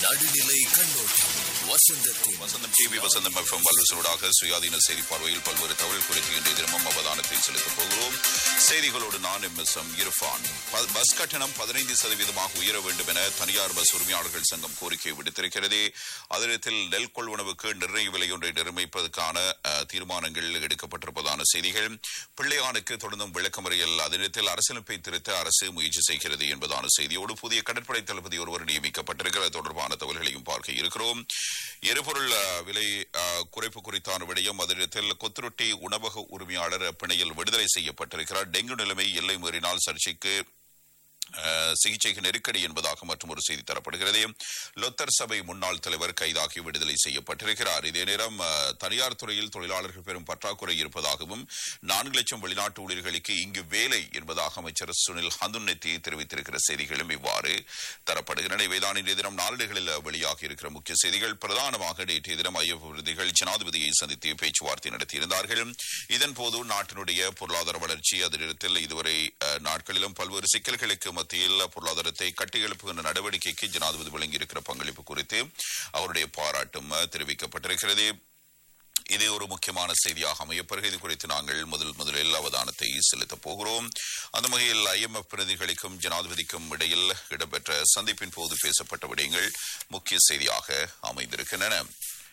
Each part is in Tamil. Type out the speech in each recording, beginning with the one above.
நடுநிலை கண்ணோட்டம் வசந்தத்தின் வசந்தம் டிவி வசந்தம் எஃப்எம் வல்லுசூடாக சுயாதீன செய்தி பார்வையில் பல்வேறு தகவல் குறித்து இன்றைய தினமும் அவதானத்தை செலுத்தப் போகிறோம் செய்திகளோடு நான் எம் எஸ் எம் இரஃபான் ப- பஸ் கட்டணம் பதினைந்து சதவீதமாக உயர வேண்டும் என தனியார் பஸ் உரிமையாளர்கள் சங்கம் கோரிக்கை விடுத்திருக்கிறது அதிரத்தில் நெல் கொள்வனவுக்கு நிர்ணய விலை ஒன்றை நிர்ணயிப்பதற்கான அஹ், தீர்மானங்கள் எடுக்கப்பட்டிருப்பதான செய்திகள் பிள்ளையானுக்கு தொடர்ந்தும் விளக்கமறியல் அதிரத்தில் அரசியலமைப்பை திருத்த அரசு முயற்சி செய்கிறது என்பதான செய்தியோடு புதிய கடற்படை தளபதி ஒருவர் நியமிக்கப்பட்டிருக்கிறது தொடர்பான தகவல்களையும் பார்க்க இருக்கிறோம் எரிபொருள் அஹ், விலை அஹ், குறைப்பு குறித்தான விடயம் அதிரத்தில் கொத்துரொட்டி உணவக உரிமையாளர் பிணையில் விடுதலை செய்யப்பட்டிருக்கிறார் டெங்கு நிலைமை எல்லை மீறினால் சர்ச்சைக்கு அஹ், சிகிச்சைக்கு நெருக்கடி என்பதாக மற்றும் ஒரு செய்தி தரப்படுகிறது லொத்தர் சபை முன்னாள் தலைவர் கைதாகி விடுதலை செய்யப்பட்டிருக்கிறார் இதே நேரம் அஹ், தனியார் துறையில் தொழிலாளர்கள் பெரும் பற்றாக்குறை இருப்பதாகவும் நான்கு லட்சம் வெளிநாட்டு ஊழியர்களுக்கு இங்கு வேலை என்பதாக அமைச்சர் சுனில் ஹந்துன்னெத்தி தெரிவித்திருக்கிற செய்திகளும் இவ்வாறு தரப்படுகின்றன இவைதான் இன்றைய தினம் நாளிதழ்களில் வெளியாகி இருக்கிற முக்கிய செய்திகள் பிரதானமாக நேற்றைய தினம் ஐஎஃப் விருதுகள் ஜனாதிபதியை சந்தித்து பேச்சுவார்த்தை நடத்தியிருந்தார்கள் இதன்போது நாட்டினுடைய பொருளாதார வளர்ச்சி அதிலிடத்தில் இதுவரை அஹ், நாட்களிலும் பல்வேறு சிக்கல்களுக்கு மத்தியில் பொருளாதாரத்தை கட்டியெழுப்புகின்ற நடவடிக்கைக்கு ஜனாதிபதி வழங்கியிருக்கிற பங்களிப்பு குறித்து அவருடைய பாராட்டும் அஹ், தெரிவிக்கப்பட்டிருக்கிறது இது ஒரு முக்கியமான செய்தியாக அமையப்பெறுகிறது இது குறித்து நாங்கள் முதல் முதலில் அவதானத்தை செலுத்தப் போகிறோம் அந்த வகையில் ஐஎம்எஃப் பிரதிநிதிகளுக்கும் ஜனாதிபதிக்கும் இடையில் இடம்பெற்ற சந்திப்பின் போது பேசப்பட்ட விடயங்கள் முக்கிய செய்தியாக அமைந்திருக்கின்றன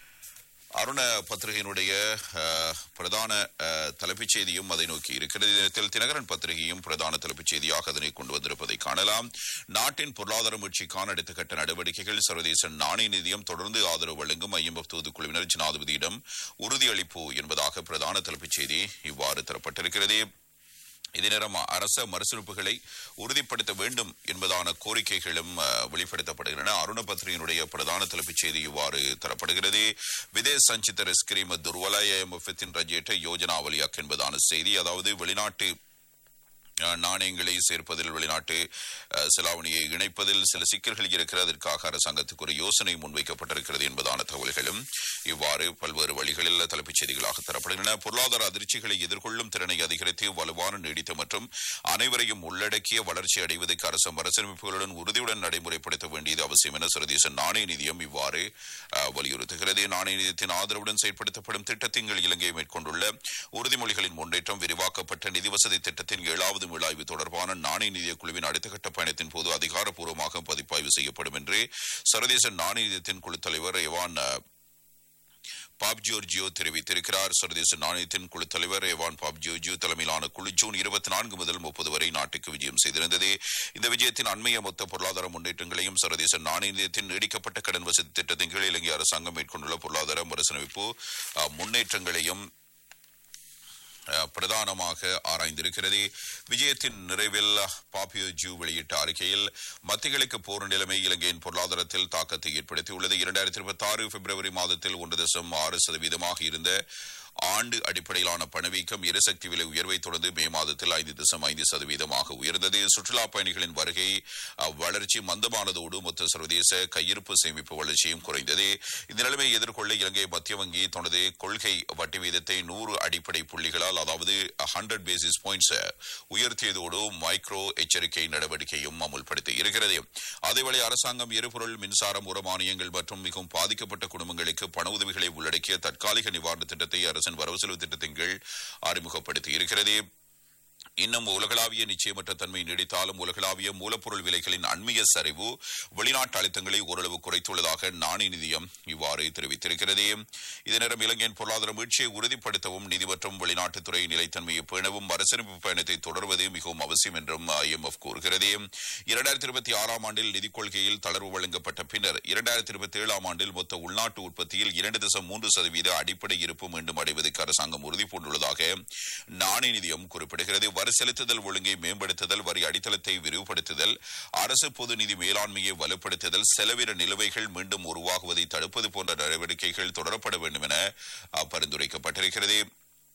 அருண பத்திரிகையினுடைய அஹ், பிரதான அஹ், தலைப்புச் செய்தியும் அதை நோக்கி இருக்கிறது இந்த நேரத்தில் தினகரன் பத்திரிகையும் பிரதான தலைப்புச் செய்தியாக அதனை கொண்டு வந்திருப்பதை காணலாம் நாட்டின் பொருளாதார மீட்சிக்கான அடுத்த கட்ட நடவடிக்கைகள் சர்வதேச நாணய நிதியம் தொடர்ந்து ஆதரவு வழங்கும் ஐஎம்எஃப் தூதுக்குழுவினர் ஜனாதிபதியிடம் உறுதியளிப்பு என்பதாக பிரதான தலைப்புச் செய்தி இவ்வாறு தரப்பட்டிருக்கிறது இதே நேரம் அரச மறுசீரமைப்புகளை உறுதிப்படுத்த வேண்டும் என்பதான கோரிக்கைகளும் அஹ், வெளிப்படுத்தப்படுகின்றன அருண பத்ரியினுடைய பிரதான தலைப்புச் செய்தி இவ்வாறு தரப்படுகிறது விதேஷ் சஞ்சித ஸ்கிரீம துர்வலய முஃபத்தின் ரஜேட்ட யோஜனாவலியாக் என்பதான செய்தி அதாவது வெளிநாட்டு அஹ், நாணயங்களை சேர்ப்பதில் வெளிநாட்டு அஹ், செலாவணியை இணைப்பதில் சில சிக்கல்கள் இருக்கிறது அதற்காக அரசாங்கத்துக்கு ஒரு யோசனை முன்வைக்கப்பட்டிருக்கிறது என்பதான தகவல்களும் இவ்வாறு பல்வேறு வழிகளில் தலைப்புச் செய்திகளாக தரப்படுகின்றன பொருளாதார அதிர்ச்சிகளை எதிர்கொள்ளும் திறனை அதிகரித்து வலுவான நீடித்த மற்றும் அனைவரையும் உள்ளடக்கிய வளர்ச்சி அடைவதற்கு அரசு அரசமைப்புகளுடன் உறுதியுடன் நடைமுறைப்படுத்த வேண்டியது அவசியம் என சர்வதேச நாணய நிதியம் இவ்வாறு அஹ், வலியுறுத்துகிறது நாணய நிதியத்தின் ஆதரவுடன் செயல்படுத்தப்படும் திட்டத்தின் கீழ் இலங்கை மேற்கொண்டுள்ள உறுதிமொழிகளின் முன்னேற்றம் விரிவாக்கப்பட்ட நிதி வசதி திட்டத்தின் ஏழாவது மீளாய்வு தொடர்பான நாணய நிதிய குழுவின் அடுத்த கட்ட பயணத்தின் போது அதிகாரப்பூர்வமாக பதிப்பாய்வு செய்யப்படும் என்று சர்வதேச நாணய நிதியத்தின் குழு தலைவர் எவான் அஹ், பாப் ஜோர்ஜியோ தெரிவித்திருக்கிறார் சர்வதேச நாணயத்தின் குழு தலைவர் எவான் பாப் ஜோர்ஜியோ தலைமையிலான குழு ஜூன் இருபத்தி நான்கு முதல் முப்பது வரை நாட்டுக்கு விஜயம் செய்திருந்தது இந்த விஜயத்தின் அண்மைய மொத்த பொருளாதார முன்னேற்றங்களையும் சர்வதேச நாணய நிதியத்தின் நீடிக்கப்பட்ட கடன் வசதி திட்டத்தின் கீழ் இலங்கை அரசாங்கம் மேற்கொண்டுள்ள பொருளாதார மறுசீரமைப்பு அஹ், முன்னேற்றங்களையும் அஹ், பிரதானமாக ஆராய்ந்திருக்கிறது விஜயத்தின் நிறைவில் பாப்பியோ ஜூ வெளியிட்ட அறிக்கையில் மத்திகளுக்கு போர் நிலைமை இலங்கையின் பொருளாதாரத்தில் தாக்கத்தை ஏற்படுத்தியுள்ளது இரண்டாயிரத்தி இருபத்தி ஆறு பிப்ரவரி மாதத்தில் ஒன்று தசம் ஆறு சதவீதமாக இருந்த ஆண்டு அடிப்படையிலான பணவீக்கம் எரிசக்தி விலை உயர்வை தொடர்ந்து மே மாதத்தில் ஐந்து தசம் ஐந்து சதவீதமாக உயர்ந்தது சுற்றுலா பயணிகளின் வருகை அஹ், வளர்ச்சி மந்தமானதோடு மொத்த சர்வதேச கையிருப்பு சேமிப்பு வளர்ச்சியும் குறைந்தது இந்த நிலைமையை எதிர்கொள்ள இலங்கை மத்திய வங்கி தனது கொள்கை வட்டி வீதத்தை நூறு அடிப்படை புள்ளிகளால் அதாவது ஹண்ட்ரட் பேசிஸ் பாயிண்ட்ஸ் உயர்த்தியதோடு மைக்ரோ எச்சரிக்கை நடவடிக்கையும் அமுல்படுத்தி இருக்கிறது அதேவேளை அரசாங்கம் எரிபொருள் மின்சாரம் உரமானியங்கள் மற்றும் மிகவும் பாதிக்கப்பட்ட குடும்பங்களுக்கு பண உதவிகளை உள்ளடக்கிய தற்காலிக நிவாரண திட்டத்தை அரசின் வரவு செலவு திட்டத்தின் கீழ் அறிமுகப்படுத்தி இருக்கிறது இன்னும் உலகளாவிய நிச்சயமற்ற தன்மை நீடித்தாலும் உலகளாவிய மூலப்பொருள் விலைகளின் அண்மைய சரிவு வெளிநாட்டு அழுத்தங்களை ஓரளவு குறைத்துள்ளதாக நாணய நிதியம் இவ்வாறு தெரிவித்திருக்கிறது இதே நேரம் இலங்கையின் பொருளாதார மீட்சியை உறுதிப்படுத்தவும் நிதி மற்றும் வெளிநாட்டுத்துறை நிலைத்தன்மையை பேணவும் அரசியலமைப்பு பயணத்தை தொடர்வது மிகவும் அவசியம் என்றும் ஐஎம்எஃப் கூறுகிறது இரண்டாயிரத்தி இருபத்தி ஆறாம் ஆண்டில் நிதிக் கொள்கையில் தளர்வு வழங்கப்பட்ட பின்னர் இரண்டாயிரத்தி இருபத்தி ஏழாம் ஆண்டில் மொத்த உள்நாட்டு உற்பத்தியில் இரண்டு தசம் மூன்று சதவீத அடிப்படை இருப்பு மீண்டும் அடைவதற்கு அரசாங்கம் உறுதி பூண்டுள்ளதாக நாணய நிதியம் குறிப்பிடுகிறது வரி செலுத்துதல் ஒழுங்கை மேம்படுத்துதல் வரி அடித்தளத்தை விரிவுபடுத்துதல் அரசு பொது நிதி மேலாண்மையை வலுப்படுத்துதல் செலவின நிலுவைகள் மீண்டும் உருவாகுவதை தடுப்பது போன்ற நடவடிக்கைகள் தொடரப்பட வேண்டும் என அஹ், பரிந்துரைக்கப்பட்டிருக்கிறது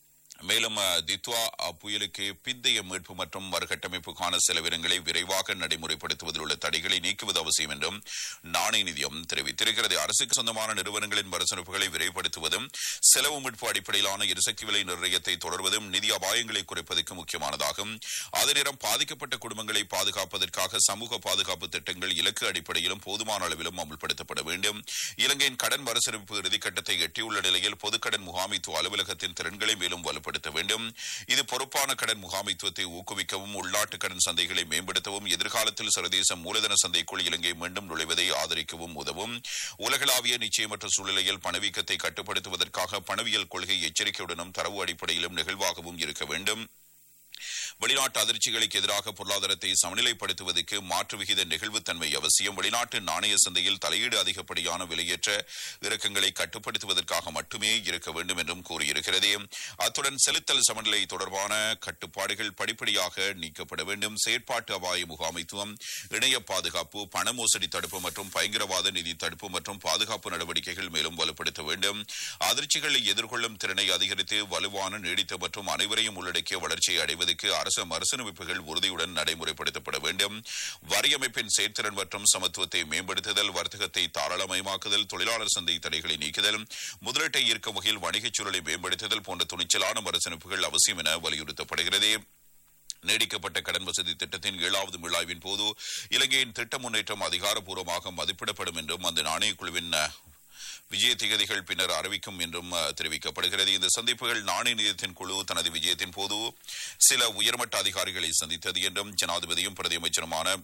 மேலும் அஹ், தித்வா அஹ், புயலுக்கு பிந்தைய மீட்பு மற்றும் மறுகட்டமைப்புக்கான செலவினங்களை விரைவாக நடைமுறைப்படுத்துவதில் உள்ள தடைகளை நீக்குவது அவசியம் என்றும் நாணய நிதியம் தெரிவித்திருக்கிறது அரசுக்கு சொந்தமான நிறுவனங்களின் மறுசீரமைப்புகளை விரைவுபடுத்துவதும் செலவு மீட்பு அடிப்படையிலான எரிசக்தி விலை நிர்ணயத்தை தொடர்வதும் நிதி அபாயங்களை குறைப்பதற்கு முக்கியமானதாகும் அதே நேரம் பாதிக்கப்பட்ட குடும்பங்களை பாதுகாப்பதற்காக சமூக பாதுகாப்பு திட்டங்கள் இலக்கு அடிப்படையிலும் போதுமான அளவிலும் அமல்படுத்தப்பட வேண்டும் இலங்கையின் கடன் மறுசீரமைப்பு இறுதிக்கட்டத்தை எட்டியுள்ள நிலையில் பொதுக்கடன் முகாமைத்துவ அலுவலகத்தின் திறன்களை மேலும் வலுப்படுத்த வேண்டும் இது பொறுப்பான கடன் முகாமைத்துவத்தை ஊக்குவிக்கவும் உள்நாட்டு கடன் சந்தைகளை மேம்படுத்தவும் எதிர்காலத்தில் சர்வதேச மூலதன சந்தைக்குள் இலங்கை மீண்டும் நுழைவதை ஆதரிக்கவும் உதவும் உலகளாவிய நிச்சயமற்ற சூழ்நிலையில் பணவீக்கத்தை கட்டுப்படுத்துவதற்காக பணவியல் கொள்கை எச்சரிக்கையுடனும் தரவு அடிப்படையிலும் நிகழ்வாகவும் இருக்க வேண்டும் வெளிநாட்டு அதிர்ச்சிகளுக்கு எதிராக பொருளாதாரத்தை சமநிலைப்படுத்துவதற்கு மாற்று விகித நெகிழ்வுத்தன்மை அவசியம் வெளிநாட்டு நாணய சந்தையில் தலையீடு அதிகப்படியான விலையேற்ற இறக்கங்களை கட்டுப்படுத்துவதற்காக மட்டுமே இருக்க வேண்டும் என்றும் கூறியிருக்கிறது அத்துடன் செலுத்தல் சமநிலை தொடர்பான கட்டுப்பாடுகள் படிப்படியாக நீக்கப்பட வேண்டும் செயற்பாட்டு அபாய முகாமைத்துவம் இணைய பாதுகாப்பு பண மோசடி தடுப்பு மற்றும் பயங்கரவாத நிதி தடுப்பு மற்றும் பாதுகாப்பு நடவடிக்கைகள் மேலும் வலுப்படுத்த வேண்டும் அதிர்ச்சிகளை எதிர்கொள்ளும் திறனை அதிகரித்து வலுவான நீடித்த மற்றும் அனைவரையும் உள்ளடக்கிய வளர்ச்சியை அடைவதற்கு அரசு மறுசீரமைப்புகள் உறுதியுடன் நடைமுறைப்படுத்தப்பட வேண்டும் வரியமைப்பின் செயற்திறன் மற்றும் சமத்துவத்தை மேம்படுத்துதல் வர்த்தகத்தை தாராளமயமாக்குதல் தொழிலாளர் சந்தை தடைகளை நீக்குதல் முதலீட்டை ஈர்க்கும் வகையில் வணிகச் சூழலை மேம்படுத்துதல் போன்ற துணிச்சலான மறுசீரமைப்புகள் அவசியம் என வலியுறுத்தப்படுகிறது நீடிக்கப்பட்ட கடன் வசதி திட்டத்தின் ஏழாவது மீளாய்வின் போது இலங்கையின் திட்ட முன்னேற்றம் அதிகாரப்பூர்வமாக மதிப்பிடப்படும் என்றும் அந்த நாணயக்குழுவின் அஹ், விஜய திகதிகள் பின்னர் அறிவிக்கும் என்றும் அஹ், தெரிவிக்கப்படுகிறது இந்த சந்திப்புகள் நாணய நிதியத்தின் குழு தனது விஜயத்தின் போது சில உயர்மட்ட அதிகாரிகளை சந்தித்தது என்றும் ஜனாதிபதியும் பிரதியமைச்சருமான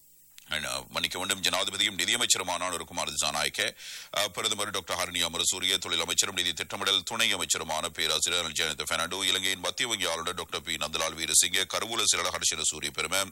அஹ், மன்னிக்க வேண்டும் ஜனாதிபதியும் நிதியமைச்சருமான அனுர்குமார் திசாநாயக்க அஹ், பிரதமர் டாக்டர் ஹரணி அமரசூரிய தொழில் அமைச்சரும் நிதி திட்டமிடல் துணை அமைச்சருமான பேராசிரியர் ஜெயந்த பெர்னாண்டோ இலங்கையின் மத்திய வங்கி ஆளுநர் டாக்டர் பி நந்தலால் வீரசிங்க கருவூல செயலர் ஹர்ஷன சூரிய பெருமை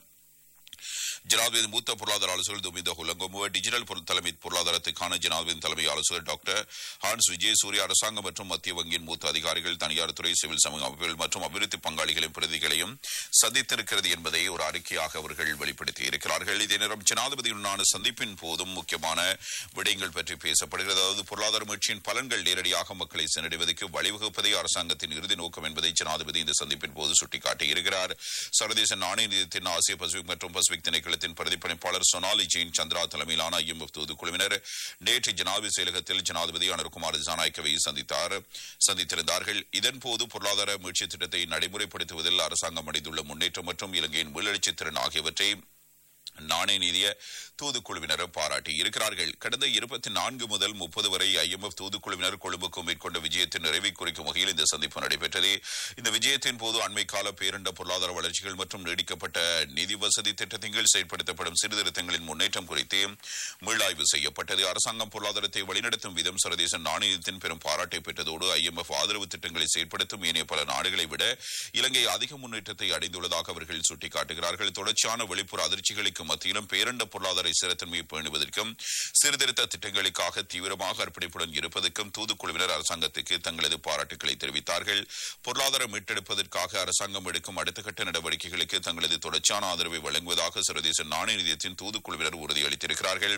ஜனாதிபதி மூத்த பொருளாதார ஆலோசகர் துமிந்த ஹுலங்கோமுவ டிஜிட்டல் பொருள் தலைமை பொருளாதாரத்துக்கான ஜனாதிபதி தலைமை ஆலோசகர் டாக்டர் ஹான்ஸ் விஜய் சூரிய அரசாங்கம் மற்றும் மத்திய வங்கியின் மூத்த அதிகாரிகள் தனியார் துறை சிவில் சமூக அமைப்புகள் மற்றும் அபிவிருத்தி பங்காளிகளின் பிரதிகளையும் சந்தித்திருக்கிறது என்பதை ஒரு அறிக்கையாக அவர்கள் வெளிப்படுத்தி இருக்கிறார்கள் இதே நேரம் ஜனாதிபதியுடனான சந்திப்பின் போதும் முக்கியமான விடயங்கள் பற்றி பேசப்படுகிறது அதாவது பொருளாதார முயற்சியின் பலன்கள் நேரடியாக மக்களை சென்றடைவதற்கு வழிவகுப்பதே அரசாங்கத்தின் இறுதி நோக்கம் என்பதை ஜனாதிபதி இந்த சந்திப்பின் போது சுட்டிக்காட்டியிருக்கிறார் சர்வதேச நாணய நிதியத்தின் ஆசிய பசிபிக் மற்றும் பசிபிக் திணைக்களத்தின் பிரதிபலிப்பாளர் சொனாலி ஜெயின் சந்திரா தலைமையிலான ஐஎம்எஃப் தூதுக்குழுவினர் நேற்று ஜனாதிபதி செயலகத்தில் ஜனாதிபதி அனுர்குமார் ஜனநாயக்கவை சந்தித்தார் சந்தித்திருந்தார்கள் இதன்போது பொருளாதார மீட்சி திட்டத்தை நடைமுறைப்படுத்துவதில் அரசாங்கம் அடைந்துள்ள முன்னேற்றம் மற்றும் இலங்கையின் மீளெழுச்சி திறன் ஆகியவற்றை நாணய நிதிய தூதுக்குழுவினர் பாராட்டி இருக்கிறார்கள் கடந்த இருபத்தி நான்கு முதல் முப்பது வரை ஐஎம்எஃப் தூதுக்குழுவினர் கொழும்புக்கு மேற்கொண்ட விஜயத்தின் நிறைவை குறிக்கும் வகையில் இந்த சந்திப்பு நடைபெற்றது இந்த விஜயத்தின் போது அண்மை கால பேரண்ட பொருளாதார வளர்ச்சிகள் மற்றும் நீடிக்கப்பட்ட நிதி வசதி திட்டத்தின் கீழ் செயல்படுத்தப்படும் சீர்திருத்தங்களின் முன்னேற்றம் குறித்து மீளாய்வு செய்யப்பட்டது அரசாங்கம் பொருளாதாரத்தை வழிநடத்தும் விதம் சர்வதேச நாணயத்தின் பெரும் பாராட்டை பெற்றதோடு ஐஎம்எஃப் ஆதரவு திட்டங்களை செயல்படுத்தும் ஏனைய பல நாடுகளை விட இலங்கை அதிக முன்னேற்றத்தை அடைந்துள்ளதாக அவர்கள் சுட்டிக்காட்டுகிறார்கள் தொடர்ச்சியான வெளிப்புற அதிர்ச்சிகளுக்கு மத்தியிலும் பேரண்ட பொருளாதார ஸ்திரத்தன்மையை பேணுவதற்கும் சீர்திருத்த திட்டங்களுக்காக தீவிரமாக அர்ப்பணிப்புடன் இருப்பதற்கும் தூதுக்குழுவினர் அரசாங்கத்துக்கு தங்களது பாராட்டுகளை தெரிவித்தார்கள் பொருளாதார மீட்டெடுப்பதற்காக அரசாங்கம் எடுக்கும் அடுத்த கட்ட நடவடிக்கைகளுக்கு தங்களது தொடர்ச்சியான ஆதரவை வழங்குவதாக சர்வதேச நாணய நிதியத்தின் தூதுக்குழுவினர் உறுதியளித்திருக்கிறார்கள்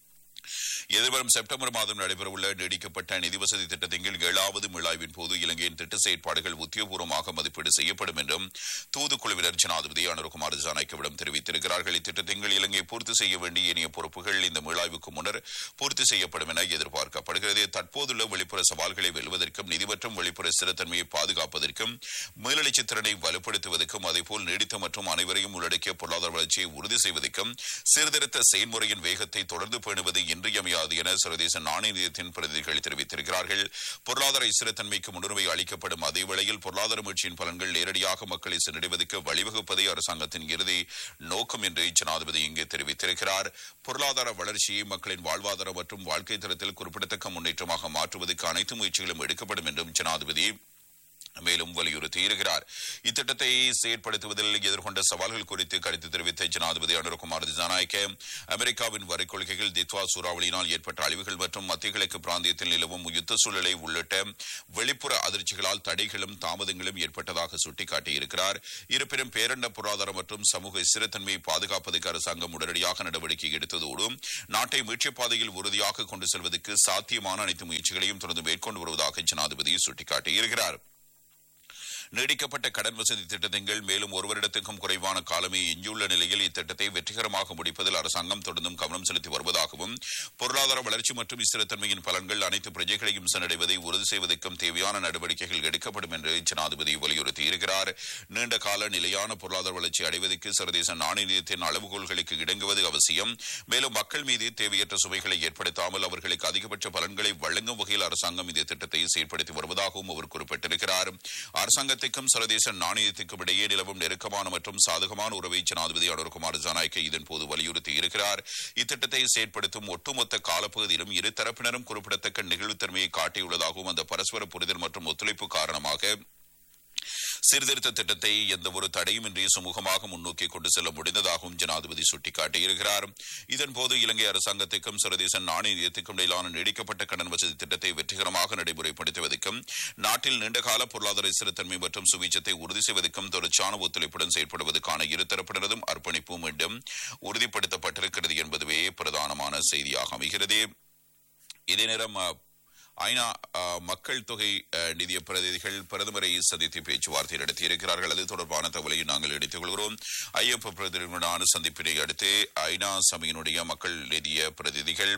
எதிர்வரும் செப்டம்பர் மாதம் நடைபெறவுள்ள நீடிக்கப்பட்ட நிதி வசதி திட்டத்தின் கீழ் ஏழாவது மீளாய்வின் போது இலங்கையின் திட்ட செயற்பாடுகள் உத்தியோகபூர்வமாக மதிப்பீடு செய்யப்படும் என்றும் தூதுக்குழுவினர் ஜனாதிபதி அனுர்குமார் ஜானாய்க்கவிடம் தெரிவித்திருக்கிறார்கள் இத்திட்டத்தின் கீழ் இலங்கை பூர்த்தி செய்ய வேண்டிய இனிய பொறுப்புகள் இந்த மீளாய்வுக்கு முன்னர் பூர்த்தி செய்யப்படும் என எதிர்பார்க்கப்படுகிறது தற்போதுள்ள வெளிப்புற சவால்களை வெல்வதற்கும் நிதி மற்றும் வெளிப்புற ஸ்திரத்தன்மையை பாதுகாப்பதற்கும் மேலெழுச்சி திறனை வலுப்படுத்துவதற்கும் அதேபோல் நீடித்த மற்றும் அனைவரையும் உள்ளடக்கிய பொருளாதார வளர்ச்சியை உறுதி செய்வதற்கும் சீர்திருத்த செயல்முறையின் வேகத்தை தொடர்ந்து பேணுவது இன்றியமையாது என சர்வதேச நாணய நிதியத்தின் பிரதிநிதிகள் தெரிவித்திருக்கிறார்கள் பொருளாதார ஸ்திரத்தன்மைக்கு முன்னுரிமை அளிக்கப்படும் அதே வேளையில் பொருளாதார முயற்சியின் பலன்கள் நேரடியாக மக்களை சென்றடைவதற்கு வழிவகுப்பதே அரசாங்கத்தின் இறுதி நோக்கம் என்று ஜனாதிபதி இங்கு தெரிவித்திருக்கிறார் பொருளாதார வளர்ச்சியை மக்களின் வாழ்வாதாரம் மற்றும் வாழ்க்கை தரத்தில் குறிப்பிடத்தக்க முன்னேற்றமாக மாற்றுவதற்கு அனைத்து முயற்சிகளும் எடுக்கப்படும் என்றும் ஜனாதிபதி மேலும் வலியுறுத்தி இருக்கிறார் இத்திட்டத்தை செயற்படுத்துவதில் எதிர்கொண்ட சவால்கள் குறித்து கருத்து தெரிவித்த ஜனாதிபதி அனுரகுமார் திசாநாயக்க அமெரிக்காவின் வரி கொள்கைகள் தித்வா சூறாவளியினால் ஏற்பட்ட அழிவுகள் மற்றும் மத்திய கிழக்கு பிராந்தியத்தில் நிலவும் யுத்த சூழலை உள்ளிட்ட வெளிப்புற அதிர்ச்சிகளால் தடைகளும் தாமதங்களும் ஏற்பட்டதாக சுட்டிக்காட்டியிருக்கிறார் இருப்பினும் பேரண்ட பொருளாதாரம் மற்றும் சமூக ஸ்திரத்தன்மையை பாதுகாப்பதற்கு அரசாங்கம் உடனடியாக நடவடிக்கை எடுத்ததோடு நாட்டை மீட்சிப் பாதையில் உறுதியாக கொண்டு செல்வதற்கு சாத்தியமான அனைத்து முயற்சிகளையும் தொடர்ந்து மேற்கொண்டு வருவதாக ஜனாதிபதி சுட்டிக்காட்டியிருக்கிறார் நீடிக்கப்பட்ட கடன் வசதி திட்டத்தின் கீழ் மேலும் ஒரு வருடத்துக்கும் குறைவான காலமே எஞ்சியுள்ள நிலையில் இத்திட்டத்தை வெற்றிகரமாக முடிப்பதில் அரசாங்கம் தொடர்ந்தும் கவனம் செலுத்தி வருவதாகவும் பொருளாதார வளர்ச்சி மற்றும் ஸ்திரத்தன்மையின் பலன்கள் அனைத்து பிரஜைகளையும் சென்றடைவதை உறுதி செய்வதற்கும் தேவையான நடவடிக்கைகள் எடுக்கப்படும் என்று ஜனாதிபதி வலியுறுத்தியிருக்கிறார் நீண்ட கால நிலையான பொருளாதார வளர்ச்சி அடைவதற்கு சர்வதேச நாணய நிதியத்தின் அளவுகோல்களுக்கு இடங்குவது அவசியம் மேலும் மக்கள் மீது தேவையற்ற சுமைகளை ஏற்படுத்தாமல் அவர்களுக்கு அதிகபட்ச பலன்களை வழங்கும் வகையில் அரசாங்கம் இந்த திட்டத்தை செயல்படுத்தி வருவதாகவும் அவர் குறிப்பிட்டிருக்கிறார் அரசாங்கத்திற்கும் சர்வதேச நாணயத்திற்கும் இடையே நிலவும் நெருக்கமான மற்றும் சாதகமான உறவை ஜனாதிபதி அனுர்குமார் ஜனாய்க்கு இதன்போது வலியுறுத்தி இருக்கிறார் இத்திட்டத்தை செயற்படுத்தும் ஒட்டுமொத்த காலப்பகுதியிலும் இரு தரப்பினரும் குறிப்பிடத்தக்க நெகிழ்வுத்தன்மையை காட்டியுள்ளதாகவும் அந்த பரஸ்பர புரிதல் மற்றும் ஒத்துழைப்பு காரணமாக சீர்திருத்த திட்டத்தை எந்த ஒரு தடையுமின்றி சுமூகமாக முன்னோக்கி கொண்டு செல்ல முடிந்ததாகவும் ஜனாதிபதி சுட்டிக்காட்டியிருக்கிறார் இதன்போது இலங்கை அரசாங்கத்திற்கும் சர்வதேச நாணய நிதியத்திற்கும் இடையிலான நீடிக்கப்பட்ட கடன் வசதி திட்டத்தை வெற்றிகரமாக நடைமுறைப்படுத்துவதற்கும் நாட்டில் நீண்டகால பொருளாதார ஸ்திரத்தன்மை மற்றும் சுவீச்சத்தை உறுதி செய்வதற்கும் தொடர்ச்சியான ஒத்துழைப்புடன் செயல்படுவதற்கான இருதரப்பினரதும் அர்ப்பணிப்பு மீண்டும் உறுதிப்படுத்தப்பட்டிருக்கிறது என்பதுவே பிரதானமான செய்தியாக அமைகிறது இதே நேரம் அஹ், ஐநா அஹ், மக்கள் தொகை அஹ், நிதிய பிரதிநிதிகள் பிரதமரை சந்தித்து பேச்சுவார்த்தை நடத்தியிருக்கிறார்கள் அது தொடர்பான தகவலை நாங்கள் எடுத்துக் கொள்கிறோம் ஐஎஃப் பிரதிநிதிகளுடனான சந்திப்பினை அடுத்து ஐநா சபையினுடைய மக்கள் நிதிய பிரதிநிதிகள்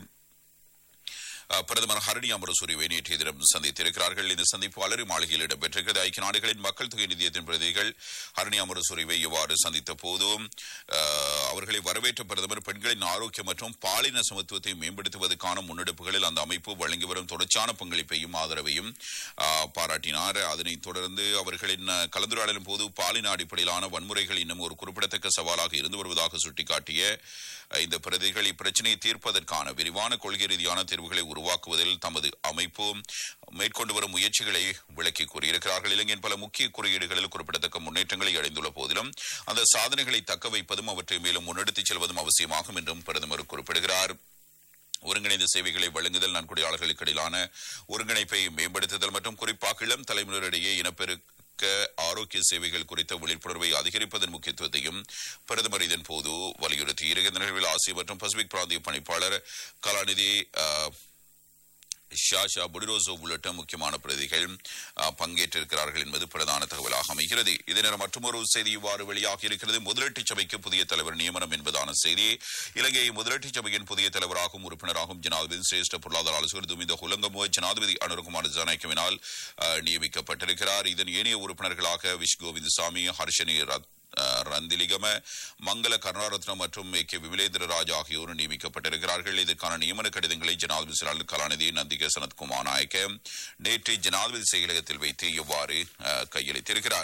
அஹ், பிரதமர் ஹரணி அமரசூரியை நேற்றைய தினம் சந்தித்திருக்கிறார்கள் இந்த சந்திப்பு அலரி மாளிகையில் இடம்பெற்றிருக்கிறது ஐக்கிய நாடுகளின் மக்கள் தொகை நிதியத்தின் பிரதிநிதிகள் ஹரணி அமரசூரிவை இவ்வாறு சந்தித்த போதும் அஹ், அவர்களை வரவேற்ற பிரதமர் பெண்களின் ஆரோக்கியம் மற்றும் பாலின சமத்துவத்தை மேம்படுத்துவதற்கான முன்னெடுப்புகளில் அந்த அமைப்பு வழங்கி வரும் தொடர்ச்சியான பங்களிப்பையும் ஆதரவையும் அஹ், பாராட்டினார் அதனைத் தொடர்ந்து அவர்களின் அஹ், கலந்துரையாடலின் போது பாலின அடிப்படையிலான வன்முறைகள் இன்னும் ஒரு குறிப்பிடத்தக்க சவாலாக இருந்து வருவதாக சுட்டிக்காட்டிய அஹ், இந்த பிரதிகள் இப்பிரச்சனையை தீர்ப்பதற்கான விரிவான கொள்கை ரீதியான தீர்வுகளை உருவாக்குவதில் தமது அமைப்பு மேற்கொண்டு வரும் முயற்சிகளை விளக்கி கூறியிருக்கிறார்கள் இலங்கையின் பல முக்கிய குறியீடுகளில் குறிப்பிடத்தக்க முன்னேற்றங்களை அடைந்துள்ள போதிலும் அந்த சாதனைகளை தக்க வைப்பதும் அவற்றை மேலும் முன்னெடுத்துச் செல்வதும் அவசியமாகும் என்றும் பிரதமர் குறிப்பிடுகிறார் ஒருங்கிணைந்த சேவைகளை வழங்குதல் நன்கொடையாளர்களுக்கு இடையிலான ஒருங்கிணைப்பை மேம்படுத்துதல் மற்றும் குறிப்பாக இளம் தலைமுறையிடையே இனப்பெருக்க ஆரோக்கிய சேவைகள் குறித்த விழிப்புணர்வை அதிகரிப்பதன் முக்கியத்துவத்தையும் பிரதமர் இதன் போது வலியுறுத்தி இருக்கின்ற நிகழ்வில் ஆசிய மற்றும் பசிபிக் பிராந்திய பணிப்பாளர் கலாநிதி அஹ், ஷாஷா புடிரோசோ உள்ளிட்ட முக்கியமான பிரதிகள் அஹ், பங்கேற்றிருக்கிறார்கள் என்பது பிரதான தகவலாக அமைகிறது இதே நேரம் மற்றொரு செய்தி இவ்வாறு வெளியாகி இருக்கிறது முதலீட்டு சபைக்கு புதிய தலைவர் நியமனம் என்பதான செய்தி இலங்கை முதலீட்டு சபையின் புதிய தலைவராகவும் உறுப்பினராகவும் ஜனாதிபதி சிரேஷ்ட பொருளாதார ஆலோசகர் துமிந்த ஹுலங்கமோ ஜனாதிபதி அனுர்குமார் ஜனநாயக்கவினால் அஹ், நியமிக்கப்பட்டிருக்கிறார் இதன் ஏனைய உறுப்பினர்களாக விஷ் கோவிந்தசாமி ஹர்ஷனி ரத் அஹ், ரந்திலிகம மங்கள கருணாரத்னம் மற்றும் ஏ கே விமலேந்திர ராஜ் ஆகியோர் நியமிக்கப்பட்டிருக்கிறார்கள் இதற்கான நியமன கடிதங்களை ஜனாதிபதி செயலாளர் கலாநிதி நந்திக சனத்குமார் நாயக்க நேற்று ஜனாதிபதி செயலகத்தில் வைத்து இவ்வாறு அஹ், கையளித்திருக்கிறார்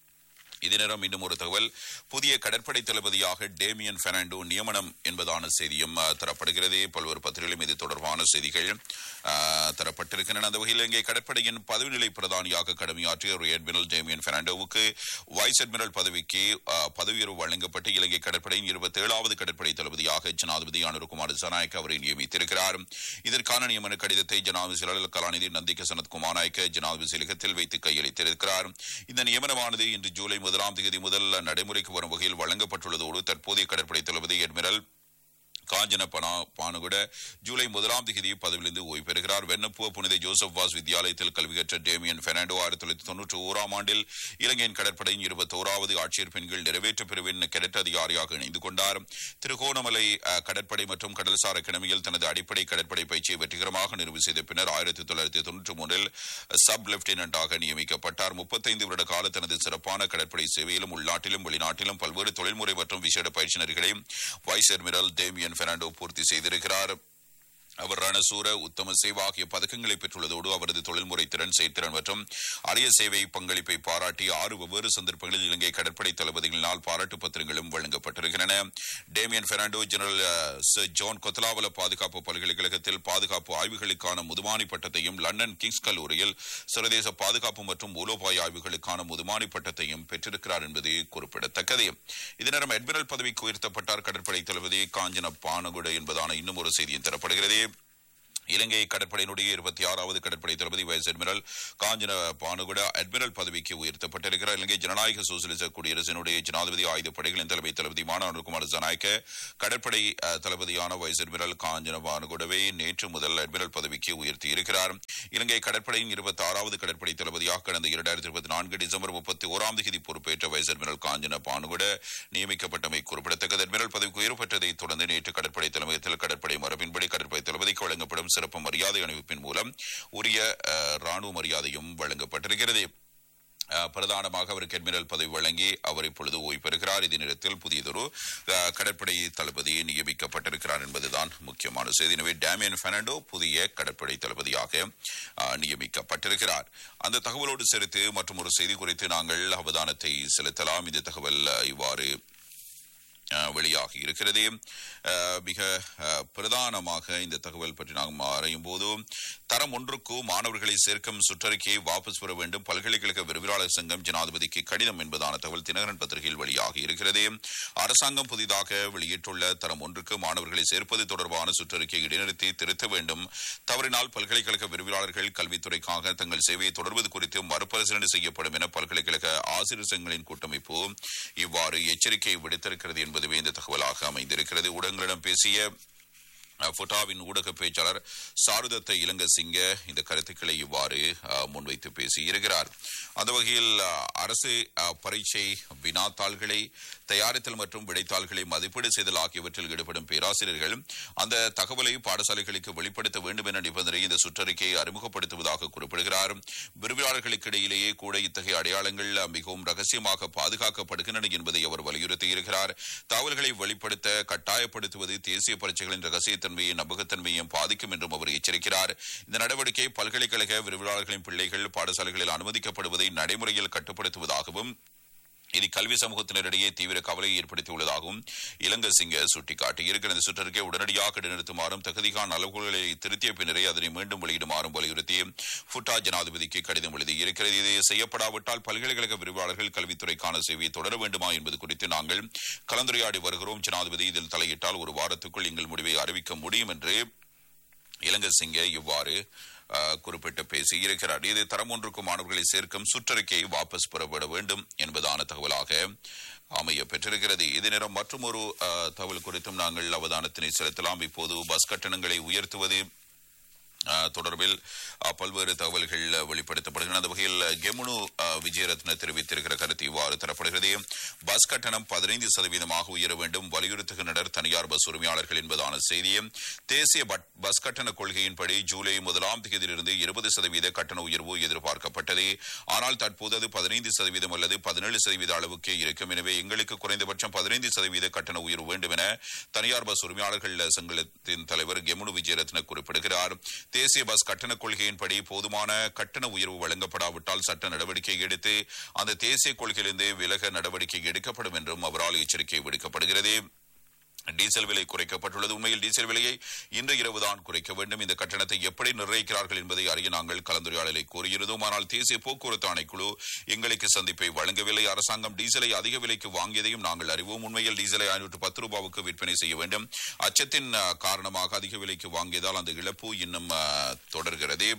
இதே நேரம் இன்னும் ஒரு தகவல் புதிய கடற்படை தளபதியாக டேமியன் பெர்னாண்டோ நியமனம் என்பதான செய்தியும் அஹ், தரப்படுகிறது பல்வேறு பத்திரிகைகளும் இது தொடர்பான செய்திகள் அஹ், தரப்பட்டிருக்கின்றன அந்த வகையில் இங்கே கடற்படையின் பதவிநிலை பிரதானியாக கடமையாற்றிய ரியர் அட்மிரல் டேமியன் பெர்னாண்டோவுக்கு வைஸ் அட்மிரல் பதவிக்கு அஹ், பதவியுயர்வு வழங்கப்பட்டு இலங்கை கடற்படையின் இருபத்தி ஏழாவது கடற்படை தளபதியாக ஜனாதிபதி அனுர்குமார் ஜனநாயக் அவரை நியமித்திருக்கிறார் இதற்கான நியமன கடிதத்தை ஜனாதிபதி செயலாளர் கலாநிதி நந்திக சனத்குமார் நாயக்க ஜனாதிபதி செயலகத்தில் வைத்து கையளித்திருக்கிறார் இந்த நியமனமானது இன்று ஜூலை முதலாம் தேதி முதல் நடைமுறைக்கு வரும் வகையில் வழங்கப்பட்டுள்ளதோடு தற்போதைய கடற்படை தளபதி அட்மிரல் காஞ்சன பனா பானுகுட ஜூலை முதலாம் தேதி பதவியிலிருந்து ஓய்வு பெறுகிறார் வெண்ணப்புவ புனித ஜோசப் வாஸ் வித்யாலயத்தில் கல்வி கற்ற டேமியன் பெர்னாண்டோ ஆயிரத்தி தொள்ளாயிரத்தி தொன்னூற்றி ஓராம் ஆண்டில் இலங்கையின் கடற்படையின் இருபத்தோராவது ஆட்சியர் பெண்கள் நிறைவேற்று பிரிவின் கேடட் அதிகாரியாக இணைந்து கொண்டார் திருகோணமலை அஹ், கடற்படை மற்றும் கடல்சார் அகாடமியில் தனது அடிப்படை கடற்படை பயிற்சியை வெற்றிகரமாக நிறைவு செய்த பின்னர் ஆயிரத்தி தொள்ளாயிரத்தி தொன்னூற்றி மூன்றில் சப் லெப்டினன்டாக நியமிக்கப்பட்டார் முப்பத்தைந்து வருட கால தனது சிறப்பான கடற்படை சேவையிலும் உள்நாட்டிலும் வெளிநாட்டிலும் பல்வேறு தொழில்முறை மற்றும் விசேட பயிற்சியினர்களை வைஸ் அட்மிரல் டேமியன் பெர்னாண்டோ பூர்த்தி செய்திருக்கிறார் அவர் ரணசூர உத்தம சேவா ஆகிய பதக்கங்களை பெற்றுள்ளதோடு அவரது தொழில்முறை திறன் செயற்திறன் மற்றும் அரிய சேவை பங்களிப்பை பாராட்டி ஆறு வெவ்வேறு சந்தர்ப்பங்களில் இலங்கை கடற்படை தளபதிகளினால் பாராட்டு பத்திரங்களும் வழங்கப்பட்டிருக்கின்றன Damian Fernando general uh, sir John Kotelawala பாதுகாப்பு பல்கலைக்கழகத்தில் பாதுகாப்பு ஆய்வுகளுக்கான முதுமானி பட்டத்தையும் லண்டன் கிங்ஸ் கல்லூரியில் சர்வதேச பாதுகாப்பு மற்றும் மூலோபாய ஆய்வுகளுக்கான முதுமானி பட்டத்தையும் பெற்றிருக்கிறார் என்பது குறிப்பிடத்தக்கது இதனிடம் அட்மிரல் பதவிக்கு உயர்த்தப்பட்டார் கடற்படை தளபதி காஞ்சன பானகுட என்பதான இன்னும் ஒரு செய்தியும் தரப்படுகிறது இலங்கை கடற்படையினுடைய இருபத்தி ஆறாவது கடற்படை தளபதி vice admiral Kanchana Banagoda admiral பதவிக்கு உயர்த்தப்பட்டிருக்கிறார் இலங்கை ஜனநாயக சோசியலிச குடியரசினுடைய ஜனாதிபதி ஆயுத படைகளின் தலைமை தளபதி மாணவர்குமார் ஜனாயக்க கடற்படை அஹ், தளபதியான வைஸ் அட்மிரல் காஞ்சன பானுகுடவை நேற்று முதல் அட்மிரல் பதவிக்கு உயர்த்தியிருக்கிறார் இலங்கை கடற்படையின் இருபத்தி ஆறாவது கடற்படை தளபதியாக கடந்த இரண்டாயிரத்தி இருபத்தி நான்கு டிசம்பர் முப்பத்தி ஓராம் தேதி பொறுப்பேற்ற வைஸ் அட்மிரல் காஞ்சன பானுகுட நியமிக்கப்பட்டமை குறிப்பிடத்தக்கது அட்மிரல் பதவிக்கு உயர்வு பெற்றதைத் தொடர்ந்து நேற்று கடற்படை தலைமையகத்தில் கடற்படை மரபின்படி கடற்படை தளபதிக்கு வழங்கப்படும் சிறப்பு மரியாதை அணிவிப்பின் மூலம் உரிய அஹ், ராணுவ மரியாதையும் வழங்கப்பட்டிருக்கிறது அஹ், பிரதானமாக அவருக்கு அட்மிரல் பதவி வழங்கி அவர் இப்பொழுது ஓய்வு பெறுகிறார் இதே நேரத்தில் புதியதொரு அஹ், கடற்படை தளபதி நியமிக்கப்பட்டிருக்கிறார் என்பதுதான் முக்கியமான செய்தி எனவே டேமியன் பெர்னாண்டோ புதிய கடற்படை தளபதியாக அஹ், நியமிக்கப்பட்டிருக்கிறார் அந்த தகவலோடு சேர்த்து மற்றும் ஒரு செய்தி குறித்து நாங்கள் அவதானத்தை செலுத்தலாம் இந்த தகவல் அஹ், இவ்வாறு அஹ், வெளியாகி இருக்கிறது அஹ், மிக அஹ், பிரதானமாக இந்த தகவல் பற்றி நாம் ஆராயும் போது தரம் ஒன்றுக்கு மாணவர்களை சேர்க்கும் சுற்றறிக்கையை வாபஸ் பெற வேண்டும் பல்கலைக்கழக விரிவாளர் சங்கம் ஜனாதிபதிக்கு கடிதம் என்பதான தகவல் தினகரன் பத்திரிகையில் வெளியாகி இருக்கிறது அரசாங்கம் புதிதாக வெளியிட்டுள்ள தரம் ஒன்றுக்கு மாணவர்களை சேர்ப்பது தொடர்பான சுற்றறிக்கையை இடைநிறுத்தி திருத்த வேண்டும் தவறினால் பல்கலைக்கழக விரிவாளர்கள் கல்வித்துறைக்காக தங்கள் சேவையை தொடர்வது குறித்து மறுபரிசீலனை செய்யப்படும் என பல்கலைக்கழக ஆசிரியர் சங்கங்களின் கூட்டமைப்பு இவ்வாறு எச்சரிக்கை விடுத்திருக்கிறது என்பதுவே இந்த தகவலாக அமைந்திருக்கிறது ஊடகங்களிடம் பேசிய அஹ், ஃபுட்டாவின் ஊடக பேச்சாளர் சாருதத்த இலங்கசிங்க இந்த கருத்துக்களை இவ்வாறு அஹ், முன்வைத்து பேசியிருக்கிறார் அந்த வகையில் அஹ், அரசு அஹ், பரீட்சை வினாத்தாள்களை தயாரித்தல் மற்றும் விடைத்தாள்களை மதிப்பீடு செய்தல் ஆகியவற்றில் ஈடுபடும் பேராசிரியர்கள் அந்த தகவலை பாடசாலைகளுக்கு வெளிப்படுத்த வேண்டும் என நிபந்தனை இந்த சுற்றறிக்கையை அறிமுகப்படுத்துவதாக குறிப்பிடுகிறார் விரிவாளர்களுக்கு இடையிலேயே கூட இத்தகைய அடையாளங்கள் அஹ், மிகவும் ரகசியமாக பாதுகாக்கப்படுகின்றன என்பதை அவர் வலியுறுத்தியிருக்கிறார் தகவல்களை வெளிப்படுத்த கட்டாயப்படுத்துவது தேசிய பரீட்சைகளின் ரகசியத்தன்மையை நம்பகத்தன்மையும் பாதிக்கும் என்றும் அவர் எச்சரிக்கிறார் இந்த நடவடிக்கை பல்கலைக்கழக விரிவாளர்களின் பிள்ளைகள் பாடசாலைகளில் அனுமதிக்கப்படுவதை நடைமுறையில் கட்டுப்படுத்துவதாகவும் இது கல்வி சமூகத்தினரிடையே தீவிர கவலையை ஏற்படுத்தியுள்ளதாகவும் இலங்கை சிங்க சுட்டிக்காட்டியிருக்கிறது இந்த சுற்றறிக்கை உடனடியாக இடைநிறுத்துமாறும் தகுதிகான அளவுகளை திருத்திய பின்னரே அதனை மீண்டும் வெளியிடுமாறும் வலியுறுத்தி ஃபுட்டா ஜனாதிபதிக்கு கடிதம் எழுதியிருக்கிறது இது செய்யப்படாவிட்டால் பல்கலைக்கழக விரிவாளர்கள் கல்வித்துறைக்கான சேவையை தொடர வேண்டுமா என்பது குறித்து நாங்கள் கலந்துரையாடி வருகிறோம் ஜனாதிபதி இதில் தலையிட்டால் ஒரு வாரத்துக்குள் எங்கள் முடிவை அறிவிக்க முடியும் என்று இலங்கை சிங்க இவ்வாறு அஹ், குறிப்பிட்டு பேசியிருக்கிறார் இது தரம் ஒன்றுக்கும் மாணவர்களை சேர்க்கும் சுற்றறிக்கையை வாபஸ் பெறப்பட வேண்டும் என்பதான தகவலாக அமைய பெற்றிருக்கிறது இதே நேரம் மற்றும் ஒரு தகவல் குறித்தும் நாங்கள் அவதானத்தினை செலுத்தலாம் இப்போது பஸ் கட்டணங்களை உயர்த்துவது அஹ், தொடர்பில் அஹ், பல்வேறு தகவல்கள் அஹ், வெளிப்படுத்தப்படுகின்றன அந்த வகையில் அஹ், கெமுனு அஹ், விஜயரத்ன தெரிவித்திருக்கிற கருத்து இவ்வாறு தரப்படுகிறது பஸ் கட்டணம் பதினைந்து சதவீதமாக உயர வேண்டும் வலியுறுத்துகின்றனர் தனியார் பஸ் உரிமையாளர்கள் என்பதான செய்தியை தேசிய பட்- பஸ் கட்டண கொள்கையின்படி ஜூலை முதலாம் தேதியிலிருந்து இருபது சதவீத கட்டண உயர்வு எதிர்பார்க்கப்பட்டது ஆனால் தற்போது அது பதினைந்து சதவீதம் அல்லது பதினேழு சதவீத அளவுக்கே இருக்கும் எனவே எங்களுக்கு குறைந்தபட்சம் பதினைந்து சதவீத கட்டண உயர்வு வேண்டும் என தனியார் பஸ் உரிமையாளர்கள் சங்கத்தின் தலைவர் கெமுனு விஜயரத்ன குறிப்பிடுகிறார் தேசிய பஸ் கட்டண கொள்கையின்படி போதுமான கட்டண உயர்வு வழங்கப்படாவிட்டால் சட்ட நடவடிக்கை எடுத்து அந்த தேசிய கொள்கையிலிருந்து விலக நடவடிக்கை எடுக்கப்படும் என்றும் அவரால் எச்சரிக்கை விடுக்கப்படுகிறது டீசல் விலை குறைக்கப்பட்டுள்ளது உண்மையில் டீசல் விலையை இன்று இரவுதான் குறைக்க வேண்டும் இந்த கட்டணத்தை எப்படி நிர்ணயிக்கிறார்கள் என்பதை அறிய நாங்கள் கலந்துரையாடலை கூறியிருந்தோம் ஆனால் தேசிய போக்குவரத்து ஆணைக்குழு எங்களுக்கு சந்திப்பை வழங்கவில்லை அரசாங்கம் டீசலை அதிக விலைக்கு வாங்கியதையும் நாங்கள் அறிவோம் உண்மையில் டீசலை ஐநூற்று பத்து ரூபாவுக்கு விற்பனை செய்ய வேண்டும் அச்சத்தின் அஹ், காரணமாக அதிக விலைக்கு வாங்கியதால் அந்த இழப்பு இன்னும் அஹ், தொடர்கிறது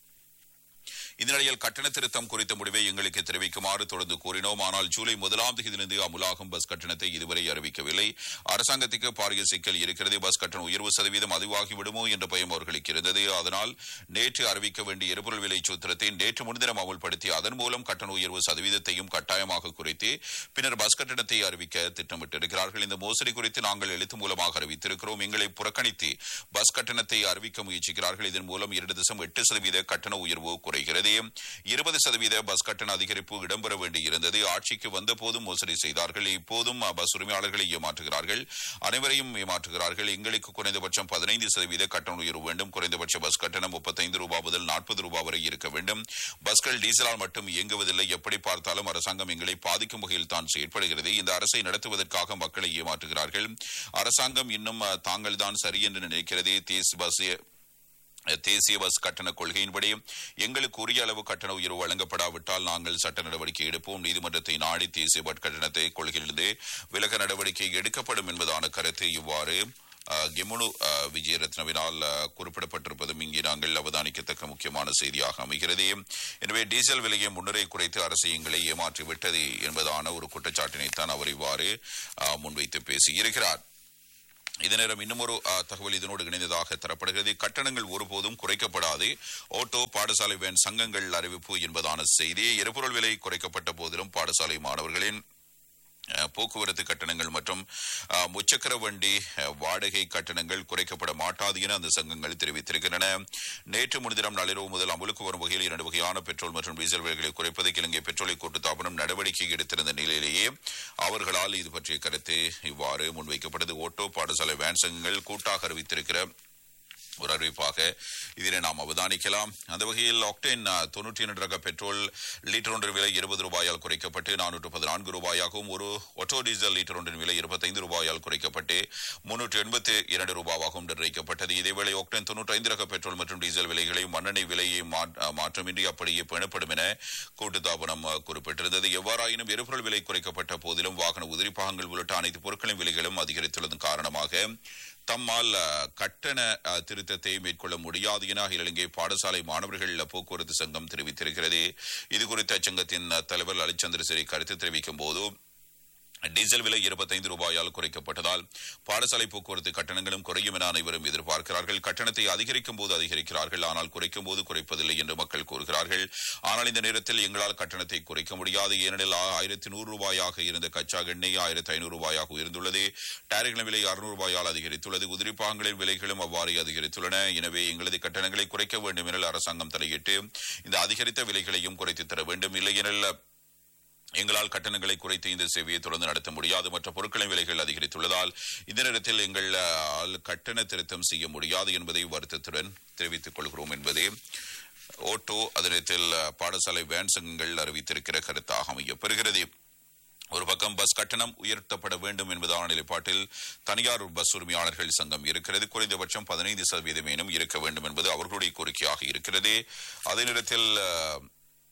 இந்த நிலையில் கட்டண திருத்தம் குறித்த முடிவை எங்களுக்கு தெரிவிக்குமாறு தொடர்ந்து கூறினோம் ஆனால் ஜூலை முதலாம் தேதியிலிருந்து அமுலாகும் பஸ் கட்டணத்தை இதுவரை அறிவிக்கவில்லை அரசாங்கத்துக்கு பாரிய சிக்கல் இருக்கிறது பஸ் கட்டண உயர்வு சதவீதம் அதுவாகி விடுமோ என்ற பயம் அவர்களுக்கு இருந்தது அதனால் நேற்று அறிவிக்க வேண்டிய எரிபொருள் விலை சூத்திரத்தை நேற்று முன்தினம் அமுல்படுத்தி அதன் மூலம் கட்டண உயர்வு சதவீதத்தையும் கட்டாயமாக குறைத்து பின்னர் பஸ் கட்டணத்தை அறிவிக்க திட்டமிட்டிருக்கிறார்கள் இந்த மோசடி குறித்து நாங்கள் எழுத்து மூலமாக அறிவித்திருக்கிறோம் எங்களை புறக்கணித்து பஸ் கட்டணத்தை அறிவிக்க முயற்சிக்கிறார்கள் இதன் மூலம் இரண்டு தசம் எட்டு சதவீத கட்டண உயர்வு குறைகிறது இருபது சதவீத பஸ் கட்டண அதிகரிப்பு இடம்பெற வேண்டியிருந்தது ஆட்சிக்கு வந்த போதும் மோசடி செய்தார்கள் இப்போதும் பஸ் உரிமையாளர்களை ஏமாற்றுகிறார்கள் அனைவரையும் ஏமாற்றுகிறார்கள் எங்களுக்கு குறைந்தபட்சம் பதினைந்து சதவீத கட்டண உயர்வு வேண்டும் குறைந்தபட்ச பஸ் கட்டணம் முப்பத்தைந்து ரூபாய் முதல் நாற்பது ரூபாய் வரை இருக்க வேண்டும் பஸ்கள் டீசலால் மட்டும் இயங்குவதில்லை எப்படி பார்த்தாலும் அரசாங்கம் எங்களை பாதிக்கும் வகையில் தான் செயற்படுகிறது இந்த அரசை நடத்துவதற்காக மக்களை ஏமாற்றுகிறார்கள் அரசாங்கம் இன்னும் அஹ், தாங்கள்தான் சரி என்று நினைக்கிறது தேஸ் பஸ் தேசிய பஸ் கட்டண கொள்கையின்படி எங்களுக்கு உரிய அளவு கட்டண உயர்வு வழங்கப்படாவிட்டால் நாங்கள் சட்ட நடவடிக்கை எடுப்போம் நீதிமன்றத்தை நாடி தேசிய பஸ் கட்டணத்தை கொள்கையிலிருந்து விலக நடவடிக்கை எடுக்கப்படும் என்பதான கருத்து இவ்வாறு அஹ், கெமுனு அஹ், விஜயரத்னவினால் அஹ், குறிப்பிடப்பட்டிருப்பதும் இங்கே நாங்கள் அவதானிக்கத்தக்க முக்கியமான செய்தியாக அமைகிறது எனவே டீசல் விலையை முன்னரே குறைத்து அரசு எங்களை ஏமாற்றி விட்டது என்பதான ஒரு குற்றச்சாட்டினைத்தான் அவர் இவ்வாறு அஹ், முன்வைத்து பேசியிருக்கிறார் இதே நேரம் இன்னும் ஒரு அஹ், தகவல் இதனோடு இணைந்ததாக தரப்படுகிறது கட்டணங்கள் ஒருபோதும் குறைக்கப்படாது ஓட்டோ பாடசாலை வேன் சங்கங்கள் அறிவிப்பு என்பதான செய்தி எரிபொருள் விலை குறைக்கப்பட்ட போதிலும் பாடசாலை மாணவர்களின் அஹ், போக்குவரத்து கட்டணங்கள் மற்றும் அஹ், முச்சக்கர வண்டி அஹ், வாடகை கட்டணங்கள் குறைக்கப்பட மாட்டாது என அந்த சங்கங்கள் தெரிவித்திருக்கின்றன நேற்று முன்தினம் நள்ளிரவு முதல் அமலுக்கு வரும் வகையில் இரண்டு வகையான பெட்ரோல் மற்றும் டீசல் விலைகளை குறைப்பதற்கு இலங்கை பெட்ரோலை கூட்டுத்தாபனம் நடவடிக்கை எடுத்திருந்த நிலையிலேயே அவர்களால் இது பற்றிய கருத்து இவ்வாறு முன்வைக்கப்பட்டது ஓட்டோ பாடசாலை வேன் சங்கங்கள் கூட்டாக அறிவித்திருக்கிற ஒரு அறிவிப்பாக இதனை நாம் அவதானிக்கலாம் அந்த வகையில் ஆக்டேன் அஹ், தொன்னூற்றி இரண்டு ரக பெட்ரோல் லிட்டர் ஒன்றின் விலை இருபது ரூபாயால் குறைக்கப்பட்டு நானூற்று பதினான்கு ரூபாயாகவும் ஒரு ஒட்டோ டீசல் லிட்டர் ஒன்றின் விலை இருபத்தைந்து ரூபாயால் குறைக்கப்பட்டு முன்னூற்று எண்பத்தி இரண்டு ரூபாவாகவும் நிர்ணயிக்கப்பட்டது இதேவேளை ஆக்டேன் தொன்னூற்றி ஐந்து ரக பெட்ரோல் மற்றும் டீசல் விலைகளை மண்ணெண்ணெய் விலையை மா- அஹ், மாற்றமின்றி அப்படியே பேணப்படும் என கூட்டுத்தாபனம் அஹ், குறிப்பிட்டிருந்தது எவ்வாறாயினும் எரிபொருள் விலை குறைக்கப்பட்ட போதிலும் வாகன உதிரிப்பாகங்கள் உள்ளிட்ட அனைத்து பொருட்களின் விலைகளும் அதிகரித்துள்ளதன் காரணமாக தம்மால் அஹ், கட்டண அஹ், திருத்தத்தை மேற்கொள்ள முடியாது என அகில இலங்கை பாடசாலை மாணவர்கள் போக்குவரத்து சங்கம் தெரிவித்திருக்கிறது இது குறித்து அச்சங்கத்தின் அஹ், தலைவர் லலித் சந்திரசிறி கருத்து தெரிவிக்கும் போது டீசல் விலை இருபத்தைந்து ரூபாயால் குறைக்கப்பட்டதால் பாடசாலை போக்குவரத்து கட்டணங்களும் குறையும் என அனைவரும் எதிர்பார்க்கிறார்கள் கட்டணத்தை அதிகரிக்கும் போது அதிகரிக்கிறார்கள் ஆனால் குறைக்கும் போது குறைப்பதில்லை என்று மக்கள் கூறுகிறார்கள் ஆனால் இந்த நேரத்தில் எங்களால் கட்டணத்தை குறைக்க முடியாது ஏனெனில் ஆயிரத்தி நூறு ரூபாயாக இருந்த கச்சா எண்ணெய் ஆயிரத்தி ஐநூறு ரூபாயாக உயர்ந்துள்ளது டேரிகளின் விலை அறுநூறு ரூபாயால் அதிகரித்துள்ளது உதிரிப்பாகங்களின் விலைகளும் அவ்வாறு அதிகரித்துள்ளன எனவே எங்களது கட்டணங்களை குறைக்க வேண்டும் என அரசாங்கம் தலையிட்டு இந்த அதிகரித்த விலைகளையும் குறைத்து தர வேண்டும் இல்லையெனில் எங்களால் கட்டணங்களை குறைத்து இந்த சேவையை தொடர்ந்து நடத்த முடியாது மற்ற பொருட்களின் விலைகள் அதிகரித்துள்ளதால் இந்த நேரத்தில் எங்கள் ஆல் கட்டண திருத்தம் செய்ய முடியாது என்பதை வருத்தத்துடன் தெரிவித்துக் கொள்கிறோம் என்பதே ஓட்டோ அதனத்தில் பாடசாலை வேன் சங்கங்கள் அறிவித்திருக்கிற கருத்தாக அமையப்பெறுகிறது ஒரு பக்கம் பஸ் கட்டணம் உயர்த்தப்பட வேண்டும் என்பதான நிலைப்பாட்டில் தனியார் பஸ் உரிமையாளர்கள் சங்கம் இருக்கிறது குறைந்தபட்சம் பதினைந்து சதவீதமேனும் இருக்க வேண்டும் என்பது அவர்களுடைய கோரிக்கையாக இருக்கிறது அதே நேரத்தில் அஹ்,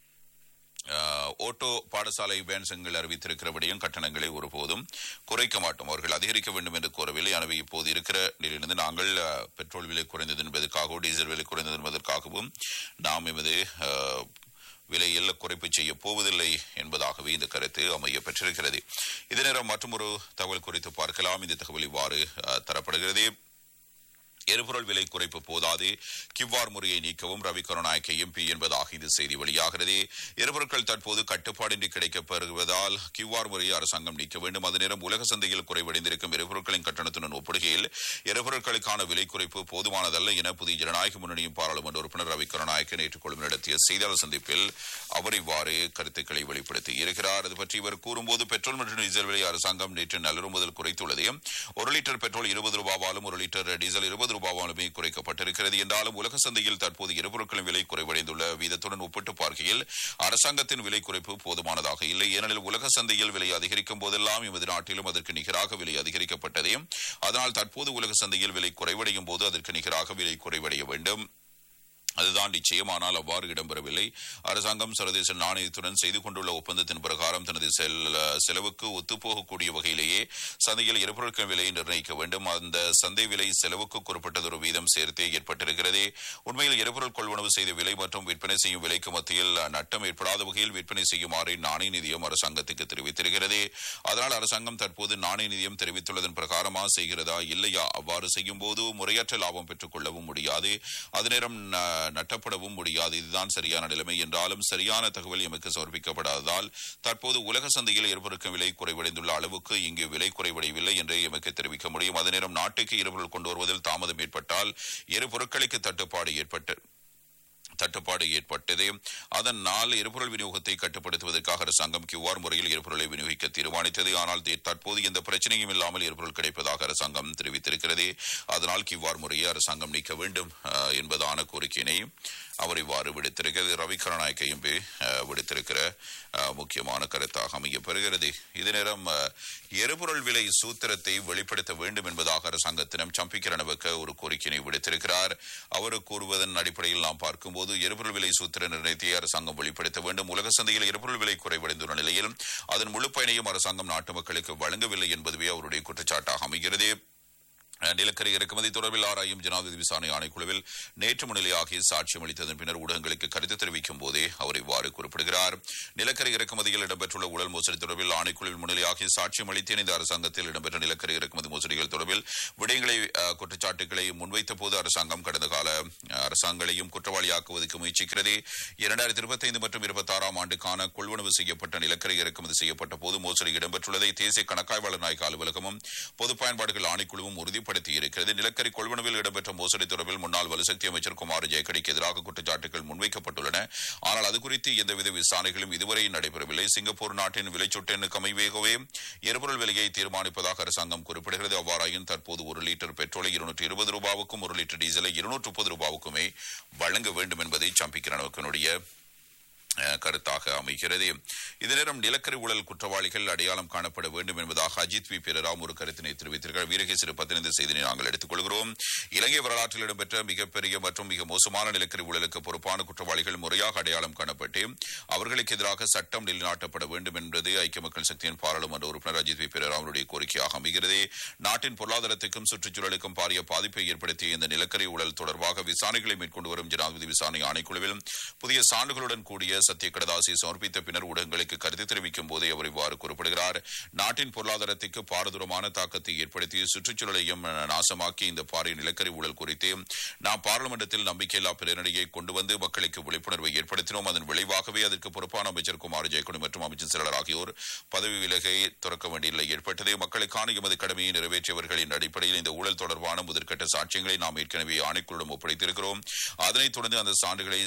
அஹ், ஓட்டோ பாடசாலை வேன் சங்கங்கள் அறிவித்திருக்கிறபடியும் கட்டணங்களை ஒருபோதும் குறைக்க மாட்டோம் அவர்கள் அதிகரிக்க வேண்டும் என்று கோரவில்லை எனவே இப்போது இருக்கிற நிலையிலிருந்து நாங்கள் அஹ், பெட்ரோல் விலை குறைந்தது என்பதற்காகவும் டீசல் விலை குறைந்தது என்பதற்காகவும் நாம் எமது அஹ், விலையில் குறைப்பு செய்ய போவதில்லை என்பதாகவே இந்த கருத்து அமைய பெற்றிருக்கிறது இதே நேரம் மற்றொரு தகவல் குறித்து பார்க்கலாம் இந்த தகவல் இவ்வாறு அஹ், தரப்படுகிறது எரிபொருள் விலை குறைப்பு போதாது கிவ்வார் முறையை நீக்கவும் ரவி கருணாயக்க எம்பி என்பதாக இந்த செய்தி வெளியாகிறது எரிபொருட்கள் தற்போது கட்டுப்பாடின்றி கிடைக்கப் பெறுவதால் கிவ்வார் முறையை அரசாங்கம் நீக்க வேண்டும் அதே நேரம் உலக சந்தையில் குறைவடைந்திருக்கும் எரிபொருட்களின் கட்டணத்துடன் ஒப்பிடுகையில் எரிபொருட்களுக்கான விலை குறைப்பு போதுமானதல்ல என புதிய ஜனநாயக முன்னணியின் பாராளுமன்ற உறுப்பினர் ரவி கருணாயக்க நேற்று கொள்ளும் நடத்திய செய்தியாளர் சந்திப்பில் அவர் இவ்வாறு கருத்துக்களை வெளிப்படுத்தி இருக்கிறார் அது பற்றி இவர் கூறும்போது பெட்ரோல் மற்றும் டீசல் விலை அரசாங்கம் நேற்று நள்ளிரவு முதல் குறைத்துள்ளது ஒரு லிட்டர் பெட்ரோல் இருபது ரூபாவாலும் ஒரு லிட்டர் டீசல் இருபது ரூபாவாலுமே குறைக்கப்பட்டிருக்கிறது என்றாலும் உலக சந்தையில் தற்போது எரிபொருட்களின் விலை குறைவடைந்துள்ள வீதத்துடன் ஒப்பிட்டு பார்க்கையில் அரசாங்கத்தின் விலை குறைப்பு போதுமானதாக இல்லை ஏனெனில் உலக சந்தையில் விலை அதிகரிக்கும் போதெல்லாம் எமது நாட்டிலும் அதற்கு நிகராக விலை அதிகரிக்கப்பட்டதே அதனால் தற்போது உலக சந்தையில் விலை குறைவடையும் போது அதற்கு நிகராக விலை குறைவடைய வேண்டும் அதுதான் நிச்சயமானால் அவ்வாறு இடம்பெறவில்லை அரசாங்கம் சர்வதேச நாணயத்துடன் செய்து கொண்டுள்ள ஒப்பந்தத்தின் பிரகாரம் தனது செல்- செலவுக்கு ஒத்துப்போகக்கூடிய வகையிலேயே சந்தையில் எரிபொருட்கள் விலையை நிர்ணயிக்க வேண்டும் அந்த சந்தை விலை செலவுக்கு குறிப்பிட்டதொரு வீதம் சேர்த்தே ஏற்பட்டிருக்கிறது உண்மையில் எரிபொருள் கொள்வனவு செய்த விலை மற்றும் விற்பனை செய்யும் விலைக்கு மத்தியில் நட்டம் ஏற்படாத வகையில் விற்பனை செய்யுமாறு நாணய நிதியம் அரசாங்கத்துக்கு தெரிவித்திருக்கிறது அதனால் அரசாங்கம் தற்போது நாணய நிதியம் தெரிவித்துள்ளதன் பிரகாரமா செய்கிறதா இல்லையா அவ்வாறு செய்யும் போது முறையற்ற லாபம் பெற்றுக் கொள்ளவும் முடியாது அதே நேரம் ந- நட்டப்படவும் முடியாது இதுதான் சரியான நிலைமை என்றாலும் சரியான தகவல் எமக்கு சமர்ப்பிக்கப்படாததால் தற்போது உலக சந்தையில் எரிபொருட்கள் விலை குறைவடைந்துள்ள அளவுக்கு இங்கு விலை குறைவடையவில்லை என்று எமக்கு தெரிவிக்க முடியும் அதே நேரம் நாட்டுக்கு எரிபொருள் கொண்டு வருவதில் தாமதம் ஏற்பட்டால் எரிபொருட்களுக்கு தட்டுப்பாடு ஏற்பட்டு தட்டுப்பாடு ஏற்பட்டது அதனால் எரிபொருள் விநியோகத்தை கட்டுப்படுத்துவதற்காக அரசாங்கம் கியூஆர் முறையில் எரிபொருளை விநியோகிக்க தீர்மானித்தது ஆனால் தே- தற்போது எந்த பிரச்சனையும் இல்லாமல் எரிபொருள் கிடைப்பதாக அரசாங்கம் தெரிவித்திருக்கிறது அதனால் கியூஆர் முறையை அரசாங்கம் நீக்க வேண்டும் அஹ், என்பதான கோரிக்கையினை அவர் இவ்வாறு விடுத்திருக்கிறது ரவி கருணாயக்க எம்பி அஹ், விடுத்திருக்கிற அஹ், முக்கியமான கருத்தாக அமையப்பெறுகிறது இதே நேரம் அஹ், எரிபொருள் விலை சூத்திரத்தை வெளிப்படுத்த வேண்டும் என்பதாக அரசாங்கத்திடம் சம்பிக்க ரணவக்க ஒரு கோரிக்கையினை விடுத்திருக்கிறார் அவர் கூறுவதன் அடிப்படையில் நாம் பார்க்கும்போது எரிபொருள் விலை சூத்திர நிர்ணயத்தை அரசாங்கம் வெளிப்படுத்த வேண்டும் உலக சந்தையில் எரிபொருள் விலை குறைவடைந்துள்ள நிலையில் அதன் முழு பயனையும் அரசாங்கம் நாட்டு மக்களுக்கு வழங்கவில்லை என்பதுவே அவருடைய குற்றச்சாட்டாக அமைகிறது அஹ், நிலக்கரி இறக்குமதி தொடர்பில் ஆராயும் ஜனாதிபதி விசாரணை ஆணைக்குழுவில் நேற்று முன்னிலையாகி சாட்சியம் அளித்ததன் பின்னர் ஊடகங்களுக்கு கருத்து தெரிவிக்கும் போதே அவர் இவ்வாறு குறிப்பிடுகிறார் நிலக்கரி இறக்குமதியில் இடம்பெற்றுள்ள ஊழல் மோசடி தொடர்பில் ஆணைக்குழுவில் முன்னிலையாகி சாட்சியம் அளித்தேன் இந்த அரசாங்கத்தில் இடம்பெற்ற நிலக்கரி இறக்குமதி மோசடிகள் தொடர்பில் விடயங்களை அஹ், குற்றச்சாட்டுகளை முன்வைத்த போது அரசாங்கம் கடந்த கால அஹ், அரசாங்கங்களையும் குற்றவாளியாக்குவதற்கு முயற்சிக்கிறது இரண்டாயிரத்தி இருபத்தைந்து மற்றும் இருபத்தாறாம் ஆண்டுக்கான கொள்வனவு செய்யப்பட்ட நிலக்கரி இறக்குமதி செய்யப்பட்ட போது மோசடி இடம்பெற்றுள்ளதை தேசிய கணக்காய்வாளர் நாயக அலுவலகமும் பொது பயன்பாடுகள் ஆணைக்குழுவும் உறுதிப்படுத்தி இருக்கிறது நிலக்கரி கொள்வனவில் இடம்பெற்ற மோசடி தொடர்பில் முன்னாள் வலுசக்தி அமைச்சர் குமார் ஜெயக்கடிக்கு எதிராக குற்றச்சாட்டுகள் முன்வைக்கப்பட்டுள்ளன ஆனால் அது குறித்து எந்தவித விசாரணைகளும் இதுவரை நடைபெறவில்லை சிங்கப்பூர் நாட்டின் விலைச்சொட்டெண்ணுக்கு அமைவேகவே எரிபொருள் விலையை தீர்மானிப்பதாக அரசாங்கம் குறிப்பிடுகிறது அவ்வாறாயின் தற்போது ஒரு லிட்டர் பெட்ரோலை இருநூற்று இருபது ரூபாவுக்கும் ஒரு லிட்டர் டீசலை இருநூற்று முப்பது ரூபாவுக்குமே வழங்க வேண்டும் என்பதை சம்பிக்க ரணவக்கனுடைய அஹ், கருத்தாக அமைகிறது இதே நேரம் நிலக்கரி ஊழல் குற்றவாளிகள் அடையாளம் காணப்பட வேண்டும் என்பதாக அஜித் வி பிரராம் ஒரு கருத்தினை தெரிவித்திருக்கிறார் வீரகேசரி பதினைந்து செய்தியை நாங்கள் எடுத்துக் கொள்கிறோம் இலங்கை வரலாற்றில் இடம்பெற்ற மிகப்பெரிய மற்றும் மிக மோசமான நிலக்கரி ஊழலுக்கு பொறுப்பான குற்றவாளிகள் முறையாக அடையாளம் காணப்பட்டு அவர்களுக்கு எதிராக சட்டம் நிலைநாட்டப்பட வேண்டும் என்பது ஐக்கிய மக்கள் சக்தியின் பாராளுமன்ற உறுப்பினர் அஜித் வி பிரராமனுடைய கோரிக்கையாக அமைகிறது நாட்டின் பொருளாதாரத்துக்கும் சுற்றுச்சூழலுக்கும் பாரிய பாதிப்பை ஏற்படுத்திய இந்த நிலக்கரி ஊழல் தொடர்பாக விசாரணைகளை மேற்கொண்டு வரும் ஜனாதிபதி விசாரணை ஆணைக்குழுவில் புதிய சான்றுகளுடன் கூடிய சத்திய கடதாசியை சமர்ப்பித்த பின்னர் ஊடகங்களுக்கு கருத்து தெரிவிக்கும் போதே அவர் இவ்வாறு குறிப்பிடுகிறார் நாட்டின் பொருளாதாரத்துக்கு பாரதூரமான தாக்கத்தை ஏற்படுத்தி சுற்றுச்சூழலையும் நாசமாக்கி இந்த பாரிய நிலக்கரி ஊழல் குறித்து நாம் பாராளுமன்றத்தில் நம்பிக்கையில்லா பிரேரணையை கொண்டு வந்து மக்களுக்கு விழிப்புணர்வை ஏற்படுத்தினோம் அதன் விளைவாகவே அதற்கு பொறுப்பான அமைச்சர் குமார் ஜெயக்குடி மற்றும் அமைச்சர் செயலர் ஆகியோர் பதவி விலகை துறக்க வேண்டிய நிலை ஏற்பட்டது மக்களுக்கான எமது கடமையை நிறைவேற்றியவர்களின் அடிப்படையில் இந்த ஊழல் தொடர்பான முதற்கட்ட சாட்சியங்களை நாம் ஏற்கனவே ஆணைக்குழுடன் ஒப்படைத்திருக்கிறோம் அதனைத் தொடர்ந்து அந்த சான்றுகளை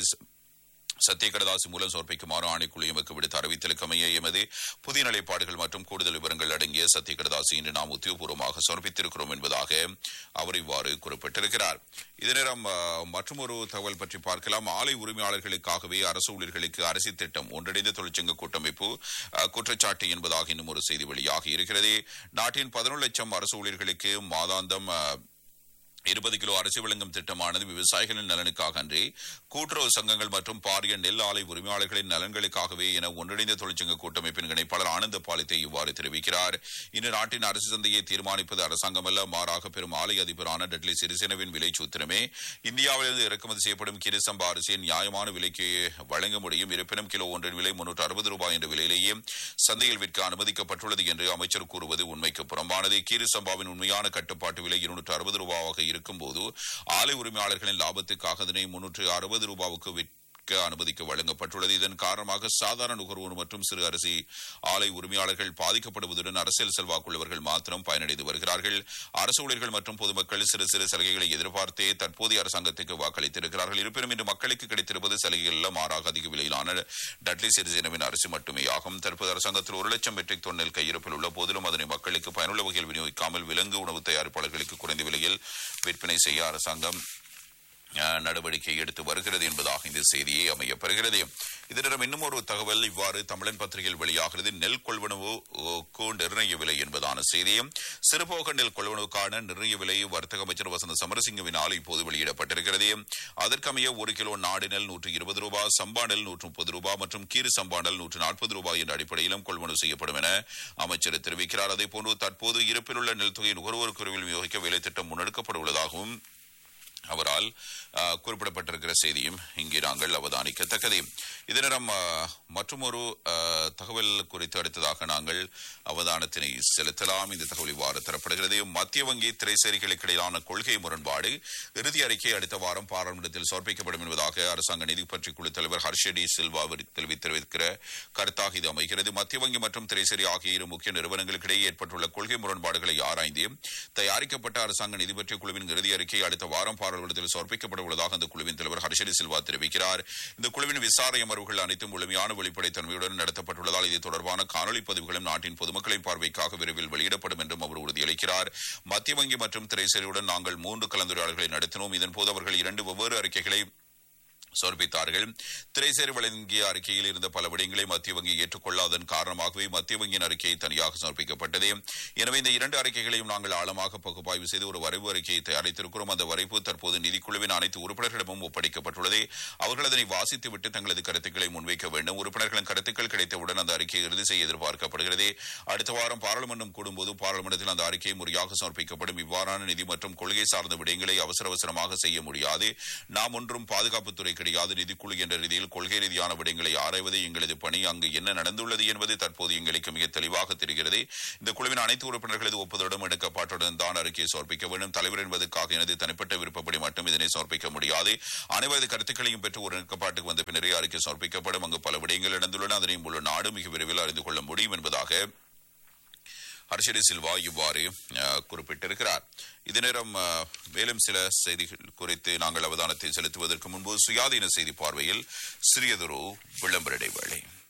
சத்திய கடதாசி மூலம் சமர்ப்பிக்குமாறு ஆணைக்குழு எமக்கு விடுத்த அறிவித்தலுக்கு அமைய எமது புதிய நிலைப்பாடுகள் மற்றும் கூடுதல் விவரங்கள் அடங்கிய சத்திய கடதாசி இன்று நாம் உத்தியோகபூர்வமாக சமர்ப்பித்திருக்கிறோம் என்பதாக அவர் இவ்வாறு குறிப்பிட்டிருக்கிறார் இதே நேரம் மற்றொரு தகவல் பற்றி பார்க்கலாம் ஆலை உரிமையாளர்களுக்காகவே அரசு ஊழியர்களுக்கு அரசு திட்டம் ஒன்றிணைந்த தொழிற்சங்க கூட்டமைப்பு அஹ், குற்றச்சாட்டு என்பதாக இன்னும் ஒரு செய்தி வெளியாகி இருக்கிறது நாட்டின் பதினொரு லட்சம் அரசு ஊழியர்களுக்கு மாதாந்தம் அஹ், இருபது கிலோ அரிசி வழங்கும் திட்டமானது விவசாயிகளின் நலனுக்காக அன்றி கூட்டுறவு சங்கங்கள் மற்றும் பாரிய நெல் ஆலை உரிமையாளர்களின் நலன்களுக்காகவே என ஒன்றிணைந்த தொழிற்சங்க கூட்டமைப்பின் இணைப்பாளர் ஆனந்த பாலித்தை இவ்வாறு தெரிவிக்கிறார் இன்று நாட்டின் அரசு சந்தையை தீர்மானிப்பது அரசாங்கம் அல்ல மாறாக பெரும் ஆலை அதிபரான டெட்லி சிறிசேனவின் விலை சூத்திரமே இந்தியாவிலிருந்து இறக்குமதி செய்யப்படும் கிரிசம்பா அரிசியை நியாயமான விலைக்கு வழங்க முடியும் இருப்பினும் கிலோ ஒன்றின் விலை முன்னூற்று அறுபது ரூபாய் என்ற விலையிலேயே சந்தையில் விற்க அனுமதிக்கப்பட்டுள்ளது என்று அமைச்சர் கூறுவது உண்மைக்கு புறம்பானது கீரி சம்பாவின் உண்மையான கட்டுப்பாட்டு விலை இருநூற்று அறுபது ரூபாவாக இருக்கும்போது ஆலை உரிமையாளர்களின் லாபத்துக்காக அதனை முன்னூற்று அறுபது ரூபாவுக்கு விற்க அனுமதிக்க வழங்கப்பட்டுள்ளது இதன் காரணமாக சாதாரண நுகர்வோர் மற்றும் சிறு அரிசி ஆலை உரிமையாளர்கள் பாதிக்கப்படுவதுடன் அரசியல் செல்வாக்குள்ளவர்கள் மாத்திரம் பயனடைந்து வருகிறார்கள் அரசு ஊழியர்கள் மற்றும் பொதுமக்கள் சிறு சிறு சலுகைகளை எதிர்பார்த்தே தற்போதைய அரசாங்கத்துக்கு வாக்களித்திருக்கிறார்கள் இருப்பினும் இன்று மக்களுக்கு கிடைத்திருப்பது சலுகைகள் அல்ல, மாறாக அதிக விலையிலான டட்லி சிறிசேனவின் அரிசி மட்டுமே ஆகும் தற்போது அரசாங்கத்தில் ஒரு லட்சம் மெட்ரிக் டன் நெல் கையிருப்பில் உள்ள போதிலும் அதனை மக்களுக்கு பயனுள்ள வகையில் விநியோகிக்காமல் விலங்கு உணவு தயாரிப்பாளர்களுக்கு குறைந்த விலையில் விற்பனை செய்ய அரசாங்கம் அஹ், நடவடிக்கை எடுத்து வருகிறது என்பதாக இந்த செய்தியை அமையப்பெறுகிறது இதனிடம் இன்னும் ஒரு தகவல் இவ்வாறு தமிழன் பத்திரிகையில் வெளியாகிறது நெல் கொள்வனவுக்கு நிர்ணய விலை என்பதான செய்தியும் சிறுபோக நெல் கொள்வனவுக்கான நிர்ணய விலை வர்த்தக அமைச்சர் வசந்த சமரசிங்கவினால் இப்போது வெளியிடப்பட்டிருக்கிறது அதற்கமைய ஒரு கிலோ நாடு நெல் நூற்று இருபது ரூபாய் சம்பா நெல் நூற்று முப்பது ரூபாய் மற்றும் கீறு சம்பா நெல் நூற்று நாற்பது ரூபாய் என்ற அடிப்படையிலும் கொள்வனவு செய்யப்படும் என அமைச்சர் தெரிவிக்கிறார் அதேபோன்று தற்போது இருப்பில் உள்ள நெல் தொகை நுகர்வோர் குழுவில் விநியோகிக்க வேலை திட்டம் முன்னெடுக்கப்பட உள்ளதாகவும் அவரால் அஹ், குறிப்பிடப்பட்டிருக்கிற செய்தியும் இங்கே நாங்கள் அவதானிக்கத்தக்கது இதனிடம் மற்றொரு அஹ், தகவல் குறித்து அடுத்ததாக நாங்கள் அவதானத்தினை செலுத்தலாம் இந்த தகவல் இவ்வாறு தரப்படுகிறது மத்திய வங்கி திரைசேரிகளுக்கு இடையிலான கொள்கை முரண்பாடு இறுதி அறிக்கை அடுத்த வாரம் பாராளுமன்றத்தில் சமர்ப்பிக்கப்படும் என்பதாக அரசாங்க நிதி பற்றி குழு தலைவர் ஹர்ஷடி சில்வா தெரிவித்திருக்கிற கருத்தாக இது அமைகிறது மத்திய வங்கி மற்றும் திரைசேரி ஆகிய இரு முக்கிய நிறுவனங்களுக்கிடையே ஏற்பட்டுள்ள கொள்கை முரண்பாடுகளை ஆராய்ந்து தயாரிக்கப்பட்ட அரசாங்க நிதி பற்றிய குழுவின் இறுதி அறிக்கை அடுத்த வாரம் பாராளுமன்றத்தில் சமர்ப்பிக்கப்பட உள்ளதாக அந்த குழுவின் தலைவர் ஹர்ஷடி சில்வா தெரிவிக்கிறார் இந்த குழுவின் விசாரணை அமர்வுகள் அனைத்தும் முழுமையான வெளிப்படைத்தன்மையுடன் நடத்தப்பட்டுள்ளதால் இது தொடர்பான காணொலி பதிவுகளும் நாட்டின் பொதுமக்களின் பார்வைக்காக விரைவில் வெளியிடப்படும் என்றும் அவர் உறுதியளிக்கிறார் மத்திய வங்கி மற்றும் திரைசேரியுடன் நாங்கள் மூன்று கலந்துரையாடல்களை நடத்தினோம் இதன்போது அவர்கள் இரண்டு வெவ்வேறு அறிக்கைகளை சமர்ப்பித்தார்கள் திரைசேரி வழங்கிய அறிக்கையில் இருந்த பல விடயங்களை மத்திய வங்கி ஏற்றுக்கொள்ளாதன் காரணமாகவே மத்திய வங்கியின் அறிக்கை தனியாக சமர்ப்பிக்கப்பட்டது எனவே இந்த இரண்டு அறிக்கைகளையும் நாங்கள் ஆழமாக பகுப்பாய்வு செய்து ஒரு வரைவு அறிக்கையை தயாரித்திருக்கிறோம் அந்த வரைவு தற்போது நிதிக்குழுவின் அனைத்து உறுப்பினர்களிடமும் ஒப்படைக்கப்பட்டுள்ளது அவர்கள் அதனை வாசித்துவிட்டு தங்களது கருத்துக்களை முன்வைக்க வேண்டும் உறுப்பினர்களின் கருத்துக்கள் கிடைத்தவுடன் அந்த அறிக்கையை இறுதி செய்ய எதிர்பார்க்கப்படுகிறது அடுத்த வாரம் பாராளுமன்றம் கூடும்போது பாராளுமன்றத்தில் அந்த அறிக்கை முறையாக சமர்ப்பிக்கப்படும் இவ்வாறான நிதி மற்றும் கொள்கை சார்ந்த விடயங்களை அவசர அவசரமாக செய்ய முடியாது நாம் ஒன்றும் பாதுகாப்புத்துறை கிடையாது நிதிக்குழு என்ற ரீதியில் கொள்கை ரீதியான விடயங்களை ஆராய்வதே எங்களது பணி அங்கு என்ன நடந்துள்ளது என்பது தற்போது எங்களுக்கு மிக தெளிவாக தெரிகிறது இந்த குழுவின் அனைத்து உறுப்பினர்களது ஒப்புதலுடன் எடுக்கப்பட்டுடன் தான் அறிக்கையை சமர்ப்பிக்க வேண்டும் தலைவர் என்பதற்காக எனது தனிப்பட்ட விருப்பப்படி மட்டும் இதனை சமர்ப்பிக்க முடியாது அனைவரது கருத்துக்களையும் பெற்று ஒரு நிற்கப்பாட்டுக்கு வந்த பின்னரே அறிக்கை சமர்ப்பிக்கப்படும் அங்கு பல விடயங்கள் நடந்துள்ளன அதனை முழு நாடு மிக விரைவில் அறிந்து கொள்ள முடியும் என்பதாக ஹர்ஷடி சில்வா இவ்வாறு அஹ், குறிப்பிட்டிருக்கிறார் இதே நேரம் அஹ், மேலும் சில செய்திகள் குறித்து நாங்கள் அவதானத்தை செலுத்துவதற்கு முன்பு சுயாதீன செய்தி பார்வையில் சிறியதொரு விளம்பர இடைவேளை